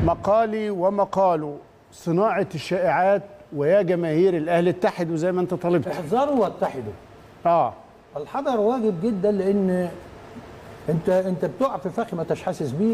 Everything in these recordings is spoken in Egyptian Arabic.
مقالي ومقاله صناعة الشائعات ويا جماهير الأهلي اتحدوا زي ما أنت طالبت احذروا واتحدوا آه الحذر واجب جدا لان انت انت بتقع في فخ ما انتش حاسس بيه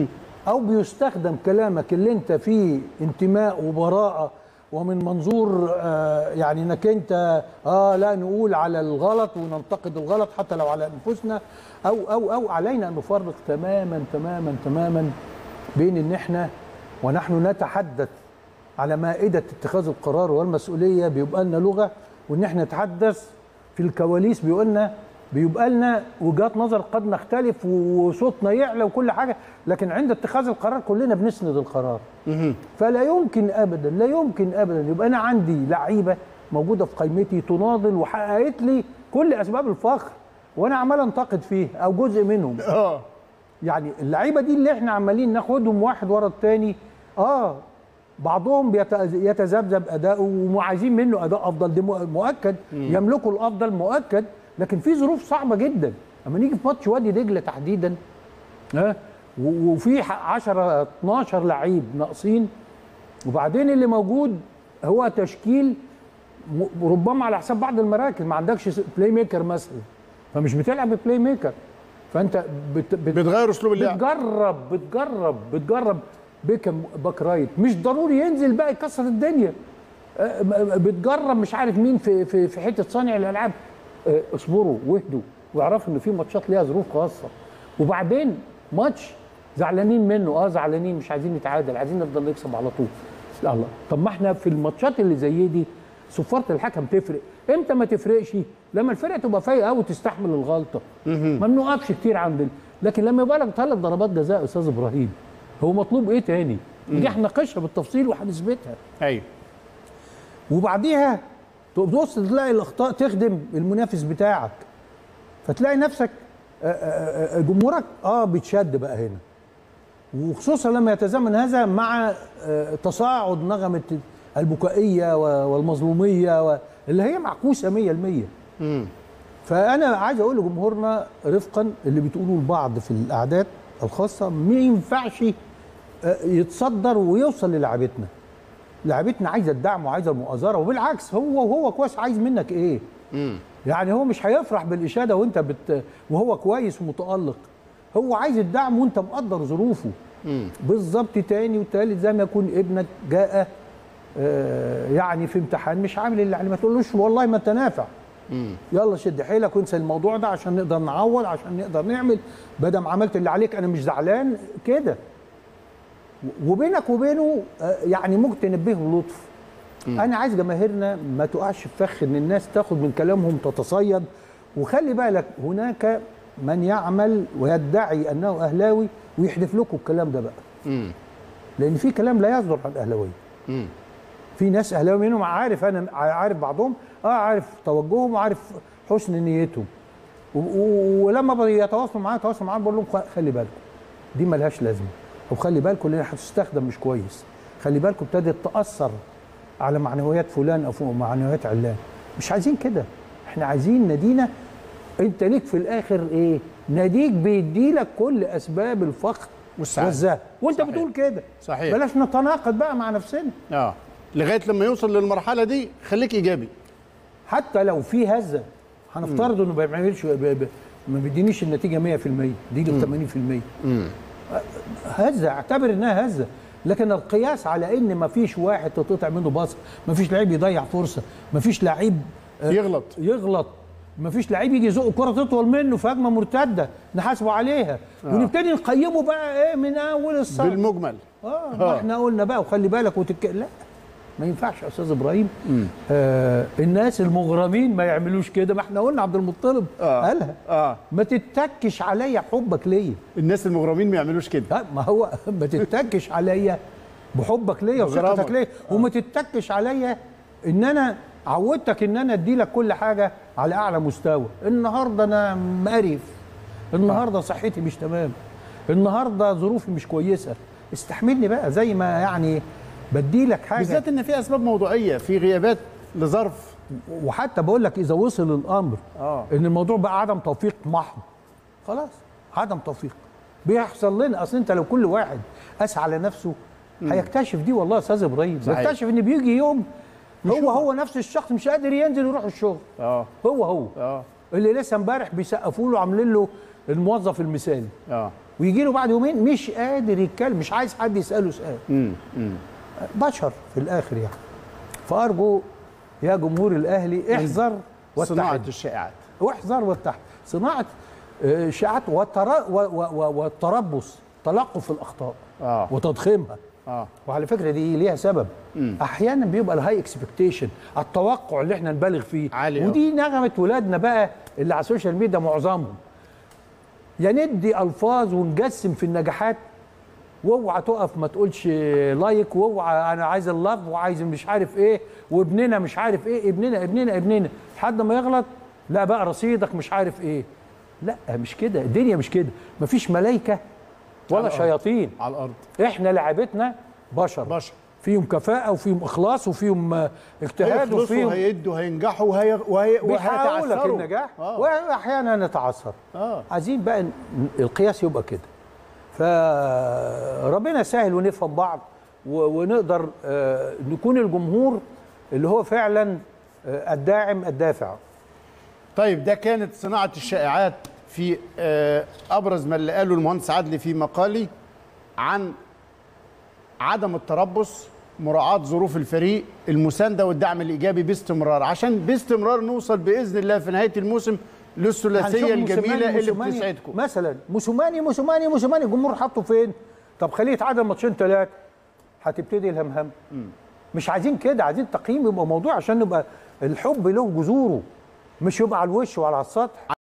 او بيستخدم كلامك اللي انت فيه انتماء وبراءه ومن منظور آه يعني انك انت اه لا نقول على الغلط وننتقد الغلط حتى لو على انفسنا او او او علينا ان نفرق تماما تماما تماما بين ان احنا ونحن نتحدث على مائده اتخاذ القرار والمسؤوليه بيبقى لنا لغه وان احنا نتحدث في الكواليس بيقول لنا بيبقى لنا وجهات نظر قد نختلف وصوتنا يعلى وكل حاجه لكن عند اتخاذ القرار كلنا بنسند القرار فلا يمكن ابدا لا يمكن ابدا يبقى انا عندي لعيبه موجوده في قائمتي تناضل وحققت لي كل اسباب الفخر وانا عمال انتقد فيه او جزء منهم آه يعني اللعيبه دي اللي احنا عمالين ناخدهم واحد ورا التاني اه بعضهم بيت- يتذبذب اداؤه وعايزين منه اداء افضل ده مؤ- مؤكد يملكوا الافضل مؤكد لكن في ظروف صعبه جدا اما نيجي في ماتش وادي دجله تحديدا ها و- وفي ح- 10 12 لعيب ناقصين وبعدين اللي موجود هو تشكيل م- ربما على حساب بعض المراكز ما عندكش س- بلاي ميكر مثلا فمش بتلعب ببلاي ميكر فانت بت بت بتغير أسلوب اللعب بتجرب بتجرب بتجرب بيكم باك رايت مش ضروري ينزل بقى يكسر الدنيا آه، م- بتجرب مش عارف مين في في في حته صانع الالعاب آه، اصبروا واهدوا واعرفوا ان في ماتشات ليها ظروف خاصه وبعدين ماتش زعلانين منه اه زعلانين مش عايزين نتعادل عايزين نفضل نكسب على طول لا الله طب ما احنا في الماتشات اللي زي دي صفاره الحكم تفرق امتى ما تفرقش لما الفرقه تبقى فايقه قوي تستحمل الغلطه ما بنوقفش كتير عند ال- لكن لما يبقى لك ثلاث ضربات جزاء يا استاذ ابراهيم هو مطلوب ايه تاني دي هنناقشها بالتفصيل وهنثبتها أيوه وبعديها تبص تلاقي الاخطاء تخدم المنافس بتاعك فتلاقي نفسك آه، آه، آه، جمهورك اه بيتشد بقى هنا وخصوصا لما يتزامن هذا مع آه، تصاعد نغمه البكائيه و- والمظلوميه و- اللي هي معكوسه 100% فانا عايز اقول لجمهورنا رفقا اللي بتقولوا البعض في الاعداد الخاصه ما ينفعش آه، يتصدر ويوصل للعبتنا لعبتنا عايزه الدعم وعايزه المؤازره وبالعكس هو وهو كويس عايز منك ايه؟ يعني هو مش هيفرح بالاشاده وانت بت وهو كويس ومتالق هو عايز الدعم وانت مقدر ظروفه بالظبط تاني وتالت زي ما يكون ابنك جاء آه يعني في امتحان مش عامل اللي عليه ما تقولوش والله ما انت نافع يلا شد حيلك وانسى الموضوع ده عشان نقدر نعوض عشان نقدر نعمل بدل ما عملت اللي عليك انا مش زعلان كده وبينك وبينه آه، يعني ممكن تنبهه بلطف انا عايز جماهيرنا ما تقعش في فخ ان الناس تاخد من كلامهم تتصيد وخلي بالك هناك من يعمل ويدعي انه اهلاوي ويحدف لكم الكلام ده بقى لان في كلام لا يصدر عن الاهلاويه في ناس اهلاوي منهم عارف انا عارف بعضهم اه عارف توجههم وعارف حسن نيتهم و- و- ولما بيتواصلوا معايا تواصلوا معايا بقول لهم خ- خلي بالكم دي ملهاش لازمه وخلي بالكم لان هتستخدم مش كويس خلي بالكم ابتدت تاثر على معنويات فلان او فوق معنويات علان مش عايزين كده احنا عايزين نادينا انت ليك في الاخر ايه ناديك بيديلك كل اسباب الفخر والسعادة. والزهد وانت صحيح. بتقول كده صحيح. بلاش نتناقض بقى مع نفسنا اه لغايه لما يوصل للمرحله دي خليك ايجابي حتى لو في هزه هنفترض انه ما بيعملش ب- ب- ما بيدينيش النتيجه 100% دي له 80% هزه اعتبر انها هزه لكن القياس على ان ما فيش واحد تتقطع منه باص ما فيش لعيب يضيع فرصه ما فيش لعيب آه، يغلط. يغلط ما فيش لعيب يجي يزق كره تطول منه في هجمه مرتده نحاسبه عليها ونبتدي نقيمه بقى ايه من اول الصف بالمجمل اه ما احنا قلنا بقى وخلي بالك وتك... لا ما ينفعش يا استاذ ابراهيم آه الناس المغرمين ما يعملوش كده ما احنا قلنا عبد المطلب آه. قالها اه ما تتكش عليا حبك ليا الناس المغرمين ما يعملوش كده لا ما هو ما تتكش عليا بحبك ليا وثقتك بغرامك. ليا وما تتكش عليا ان انا عودتك ان انا ادي لك كل حاجه على اعلى مستوى النهارده انا مقرف النهارده صحتي مش تمام النهارده ظروفي مش كويسه استحملني بقى زي ما يعني بدي لك حاجه بالذات ان في اسباب موضوعيه في غيابات لظرف وحتى بقول لك اذا وصل الامر آه. ان الموضوع بقى عدم توفيق محض خلاص عدم توفيق بيحصل لنا اصل انت لو كل واحد قاس على نفسه هيكتشف دي والله يا استاذ ابراهيم صحيح. هيكتشف ان بيجي يوم هو يشوفها. هو نفس الشخص مش قادر ينزل يروح الشغل اه هو هو اه اللي لسه امبارح بيسقفوا له عاملين له الموظف المثالي اه ويجي له بعد يومين مش قادر يتكلم مش عايز حد يساله سؤال امم امم بشر في الاخر يعني فارجو يا جمهور الاهلي احذر صناعه واتحد الشائعات واحذر واتحد صناعه آه، شائعات والتر- و- و- و- والتربص تلقف الاخطاء اه وتضخيمها اه وعلى فكره دي ليها سبب احيانا بيبقى الهاي اكسبكتيشن التوقع اللي احنا نبالغ فيه عالي ودي نغمه ولادنا بقى اللي على السوشيال ميديا معظمهم يا ندي الفاظ ونجسم في النجاحات واوعى تقف ما تقولش لايك واوعى انا عايز اللاف وعايز مش عارف ايه وابننا مش عارف ايه ابننا ابننا ابننا لحد ما يغلط لا بقى رصيدك مش عارف ايه لا مش كده الدنيا مش كده مفيش ملائكه ولا على الأرض. شياطين على الارض احنا لعبتنا بشر بشر فيهم كفاءة وفيهم إخلاص وفيهم آه، اجتهاد هيخلصوا وفيهم هيدوا هينجحوا وهي وهي بيحاولوا لك وهيتعثروا. النجاح اه وأحيانا نتعثر اه عايزين بقى ن- القياس يبقى كده فربنا يسهل ونفهم بعض و- ونقدر آه، نكون الجمهور اللي هو فعلا آه، الداعم الدافع طيب ده كانت صناعة الشائعات في آه، أبرز ما اللي قاله المهندس عدلي في مقالي عن عدم التربص مراعاة ظروف الفريق المساندة والدعم الإيجابي باستمرار عشان باستمرار نوصل بإذن الله في نهاية الموسم للثلاثية هنشوف الجميلة موسيماني- اللي موسيماني- بتسعدكم مثلا موسوماني موسوماني موسوماني الجمهور حاطه فين؟ طب خليه يتعادل ماتشين ثلاثه هتبتدي الهمهم مش عايزين كده عايزين تقييم يبقى موضوع عشان نبقى الحب له جذوره مش يبقى على الوش وعلى السطح